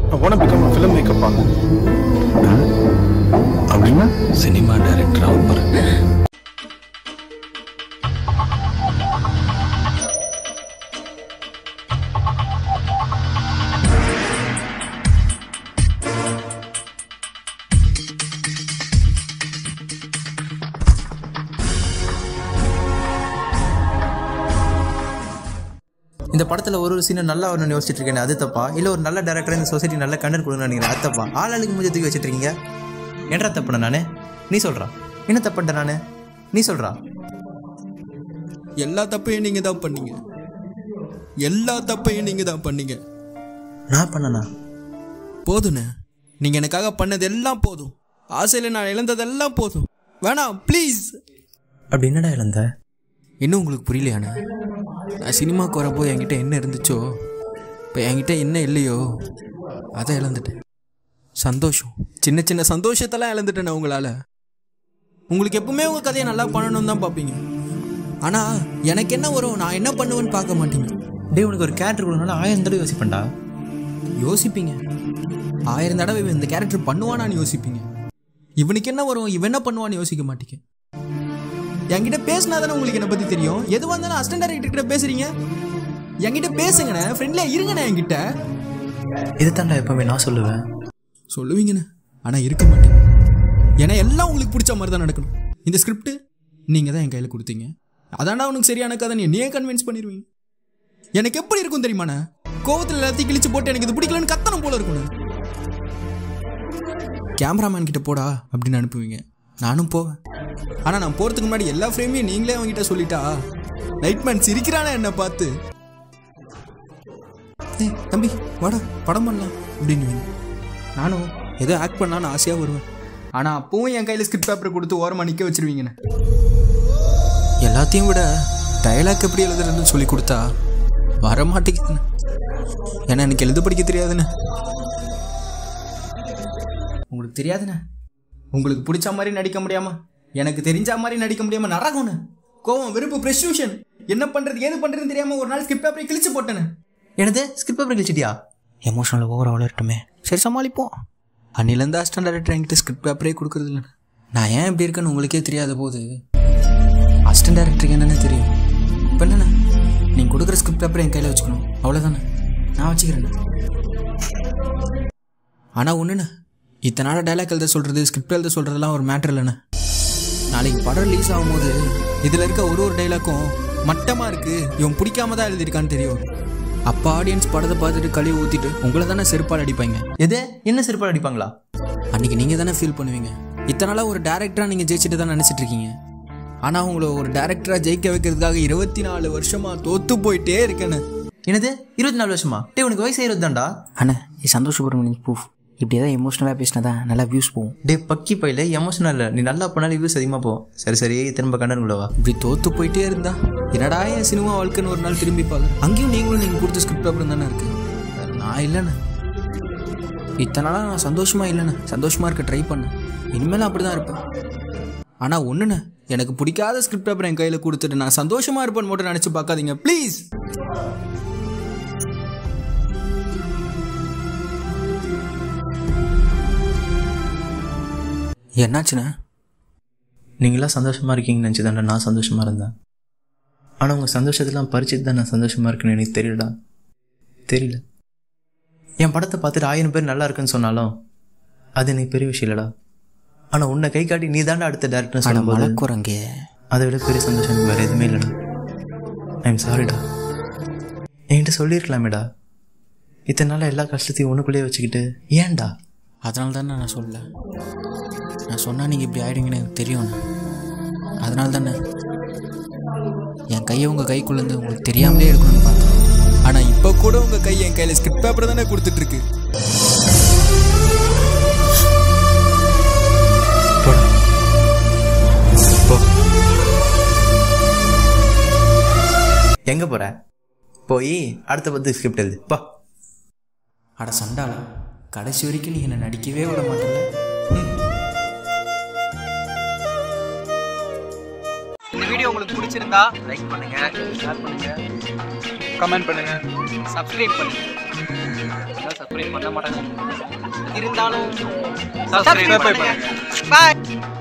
I want to become a filmmaker பா அப்படின்னா cinema director ஆக போகிறேன் இந்த படத்தில் ஒரு ஒரு சீனை நல்லா வரணும்னு யோசிச்சுட்டு இருக்கேன் அது தப்பா இல்லை ஒரு நல்ல டேரக்டர் இந்த சொசைட்டி நல்ல கண்டென்ட் கொடுக்கணும்னு நினைக்கிறேன் அது தப்பா ஆளாளுக்கு முடிஞ்ச தூக்கி வச்சுட்டு இருக்கீங்க என்னடா தப்புன நானே நீ சொல்கிறா என்ன தப்புன்ட்ட நானே நீ சொல்கிறா எல்லா தப்பையும் நீங்கள் தான் பண்ணீங்க எல்லா தப்பையும் நீங்கள் தான் பண்ணீங்க நான் பண்ணனா போதுண்ணே நீங்கள் எனக்காக பண்ணது எல்லாம் போதும் ஆசையில் நான் இழந்ததெல்லாம் போதும் வேணாம் ப்ளீஸ் அப்படி என்னடா இழந்த இன்னும் உங்களுக்கு புரியலையாண்ணே நான் சினிமாவுக்கு வரப்போ என்கிட்ட என்ன இருந்துச்சோ இப்போ என்கிட்ட என்ன இல்லையோ அதை இழந்துட்டேன் சந்தோஷம் சின்ன சின்ன சந்தோஷத்தெல்லாம் இழந்துட்டேண்ணே உங்களால் உங்களுக்கு எப்பவுமே உங்கள் கதையை நல்லா பண்ணணும்னு தான் பார்ப்பீங்க ஆனால் எனக்கு என்ன வரும் நான் என்ன பண்ணுவேன்னு பார்க்க மாட்டீங்க டே உனக்கு ஒரு கேரக்டர் கொடுக்கணும்னா ஆயிரம் தடவை யோசிப்பேன்டா யோசிப்பீங்க ஆயிரம் தடவை இவன் இந்த கேரக்டர் பண்ணுவானான்னு யோசிப்பீங்க இவனுக்கு என்ன வரும் இவன் என்ன பண்ணுவான்னு யோசிக்க மாட்டீங்க என்கிட்ட பேசினா தானே உங்களுக்கு என்னை பற்றி தெரியும் எதுவாக இருந்தாலும் அசிஸ்டன்ட் டைரக்டர் கிட்ட பேசுறீங்க என்கிட்ட பேசுங்கண்ணே ஃப்ரெண்ட்லியாக இருங்கண்ணே என்கிட்ட இது தாண்டா எப்பவுமே நான் சொல்லுவேன் சொல்லுவீங்கண்ணே ஆனால் இருக்க மாட்டீங்க ஏன்னா எல்லாம் உங்களுக்கு பிடிச்ச மாதிரி தான் நடக்கணும் இந்த ஸ்கிரிப்ட் நீங்கள் தான் என் கையில் கொடுத்தீங்க அதான்டா உனக்கு சரியான கதை நீ கன்வின்ஸ் பண்ணிடுவீங்க எனக்கு எப்படி இருக்கும் தெரியுமாண்ணே கோவத்தில் எல்லாத்தையும் கிழிச்சு போட்டு எனக்கு இது பிடிக்கலன்னு கத்தனம் போல இருக்கணும் கேமராமேன் கிட்ட போடா அப்படின்னு அனுப்புவீங்க நானும் போவேன் ஆனால் நான் போகிறதுக்கு முன்னாடி எல்லா ஃப்ரேமையும் நீங்களே அவங்ககிட்ட சொல்லிட்டா லைட்மேன் சிரிக்கிறானே என்னை பார்த்து ஏய் தம்பி வாடா படம் பண்ணலாம் அப்படின்னு நானும் ஏதோ ஆக்ட் பண்ணலான்னு ஆசையாக வருவேன் ஆனால் அப்பவும் என் கையில் ஸ்கிரிப்ட் பேப்பரை கொடுத்து ஓரமாக நிற்க வச்சிருவீங்கண்ணே எல்லாத்தையும் விட டயலாக் எப்படி எழுதுறதுன்னு சொல்லி கொடுத்தா வர மாட்டேங்குதுண்ணே ஏன்னா எனக்கு எழுத படிக்க தெரியாதுண்ணே உங்களுக்கு தெரியாதுண்ணே உங்களுக்கு பிடிச்ச மாதிரி நடிக்க முடியாம எனக்கு தெரிஞ்ச மாதிரி நடிக்க முடியாம நரகம்ண்ணே கோவம் வெறுப்பு ப்ரெஸ்டியூஷன் என்ன பண்றது ஏது பண்றதுன்னு தெரியாம ஒரு நாள் ஸ்கிரிப்ட் பேப்பரை கிழிச்சு போட்டேனே எனது ஸ்கிரிப்ட் பேப்பர் கிழிச்சிட்டியா எமோஷனல் ஓவர் வளரட்டுமே சரி சமாளிப்போம் அன்னிலேருந்து அசிஸ்டன்ட் டேரக்டர் என்கிட்ட ஸ்கிரிப்ட் பேப்பரே கொடுக்குறது இல்லை நான் ஏன் இப்படி இருக்கேன்னு உங்களுக்கே தெரியாத போது அசிஸ்டன்ட் டேரக்டருக்கு என்னென்ன தெரியும் இப்போ என்னண்ணே நீங்கள் கொடுக்குற ஸ்கிரிப்ட் பேப்பரை என் கையில் வச்சுக்கணும் அவ்வளோதானே நான் வச்சுக்கிறேண்ணே ஆனால் ஒன்றுண்ணே இத்தனை நாள் டைலாக் எழுத சொல்கிறது ஸ்கிரிப்ட் எழுத சொல்கிறதெல்லாம் ஒரு மேட்ரு இல்லைண்ணே நாளைக்கு படம் ரிலீஸ் ஆகும்போது இதில் இருக்க ஒரு ஒரு டைலாக்கும் மட்டமாக இருக்குது இவன் பிடிக்காம தான் எழுதியிருக்கான்னு தெரியும் அப்போ ஆடியன்ஸ் படத்தை பார்த்துட்டு கழுவி ஊற்றிட்டு உங்களை தானே செருப்பால் அடிப்பாங்க எது என்ன செருப்பால் அடிப்பாங்களா அன்றைக்கி நீங்கள் தானே ஃபீல் பண்ணுவீங்க இத்தனை நாளாக ஒரு டேரக்டராக நீங்கள் ஜெயிச்சுட்டு தான் நினச்சிட்டு இருக்கீங்க ஆனால் உங்களை ஒரு டேரக்டராக ஜெயிக்க வைக்கிறதுக்காக இருபத்தி நாலு வருஷமாக தோத்து போயிட்டே இருக்கேன்னு என்னது இருபத்தி நாலு வருஷமா டே உனக்கு வயசு இருபது தான்டா அண்ணா இது சந்தோஷப்படுற ப்ரூஃப் இப்படி ஏதாவது எமோஷ்னலாக பேசினா தான் நல்லா வியூஸ் போகும் டே பக்கி பையில எமோஷனல் இல்லை நீ நல்லா பண்ணாலும் வியூஸ் அதிகமாக போகும் சரி சரி திரும்ப கண்டனுக்குள்ள வா இப்படி தோத்து போயிட்டே இருந்தா என்னடா என் சினிமா வாழ்க்கைன்னு ஒரு நாள் திரும்பி பார்க்க அங்கேயும் நீங்களும் நீங்கள் கொடுத்த ஸ்கிரிப்ட் பேப்பர் தானே இருக்கு நான் இல்லைண்ணே இத்தனை நாளாக நான் சந்தோஷமா இல்லைண்ணே சந்தோஷமா இருக்க ட்ரை பண்ணேன் இனிமேல் அப்படி தான் இருப்பேன் ஆனால் ஒன்றுண்ணே எனக்கு பிடிக்காத ஸ்கிரிப்ட் பேப்பர் என் கையில் கொடுத்துட்டு நான் சந்தோஷமா இருப்பேன்னு மட்டும் நினச்சி பார்க்காதீங்க ப்ளீஸ் என்னாச்சுண்ணே நீங்களாம் சந்தோஷமா இருக்கீங்கன்னு நினச்சி தானே நான் சந்தோஷமா இருந்தேன் ஆனால் உங்கள் சந்தோஷத்தெல்லாம் பறிச்சுட்டு தான் நான் சந்தோஷமா இருக்கேன்னு எனக்கு தெரியலடா தெரியல என் படத்தை பார்த்துட்டு ஆயிரம் பேர் நல்லா இருக்குன்னு சொன்னாலும் அது எனக்கு பெரிய விஷயம் இல்லடா ஆனால் உன்னை கை காட்டி நீ தாண்டா அடுத்த டேரக்டர்னு சொல்லும்போது மலக்குறங்க அதை விட பெரிய சந்தோஷம் எனக்கு வேறு எதுவுமே இல்லைடா ஐம் சாரிடா என்கிட்ட சொல்லியிருக்கலாமேடா இத்தனை நாள் எல்லா கஷ்டத்தையும் ஒன்றுக்குள்ளேயே வச்சுக்கிட்டு ஏன்டா அதனால தானே நான் சொல்லல நான் சொன்னால் நீங்கள் இப்படி ஆயிடுவீங்கன்னு எனக்கு தெரியும் அதனால தானே என் கையை உங்கள் கைக்குள்ளேருந்து உங்களுக்கு தெரியாமலே இருக்கணும்னு பார்த்தேன் ஆனால் இப்போ கூட உங்கள் கை என் கையில் ஸ்கிரிப்ட் பேப்பர் தானே கொடுத்துட்ருக்கு எங்கே போகிற போய் அடுத்த பத்து ஸ்கிரிப்ட் எழுது பா அட சண்டால கடைசி வரைக்கும் நீ என்னை நடிக்கவே விட மாட்டேங்க இந்த வீடியோ உங்களுக்கு பிடிச்சிருந்தா லைக் பண்ணுங்க ஷேர் பண்ணுங்க கமெண்ட் பண்ணுங்க சப்ஸ்கிரைப் பண்ணுங்க சப்ஸ்கிரைப் பண்ண மாட்டாங்க இருந்தாலும் சப்ஸ்கிரைப் பண்ணுங்க பாய்